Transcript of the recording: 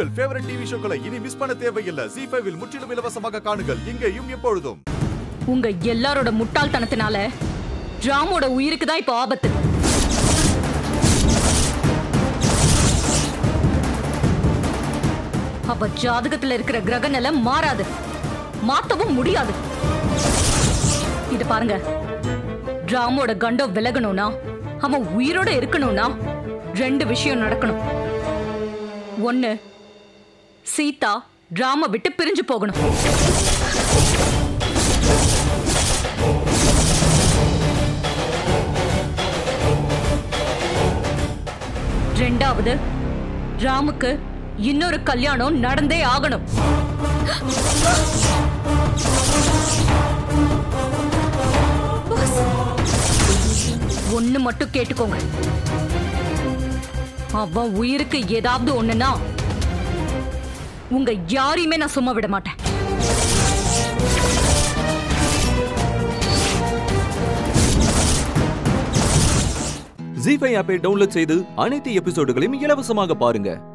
உங்கள் favourite TV ஷோக்களை இனி miss பண்ண தேவையில்லை ஜி ஃபைவில் முற்றிலும் இலவசமாக காணுங்கள் இங்கேயும் எப்பொழுதும் உங்க எல்லாரோட முட்டாள்தனத்தினால ராமோட உயிருக்கு தான் இப்போ ஆபத்து அவ ஜாதகத்துல இருக்கிற கிரக நிலை மாறாது மாத்தவும் முடியாது இது பாருங்க ராமோட கண்டம் விலகணும்னா அவன் உயிரோட இருக்கணும்னா ரெண்டு விஷயம் நடக்கணும் ஒண்ணு சீதா ராம விட்டு பிரிஞ்சு போகணும் ரெண்டாவது ராமுக்கு இன்னொரு கல்யாணம் நடந்தே ஆகணும் ஒண்ணு மட்டும் கேட்டுக்கோங்க அவன் உயிருக்கு ஏதாவது ஒண்ணுனா உங்க யாரையுமே நான் சும்மா விட மாட்டேன் ஜி ஃபைவ் ஆப்பை டவுன்லோட் செய்து அனைத்து எபிசோடுகளையும் இலவசமாக பாருங்க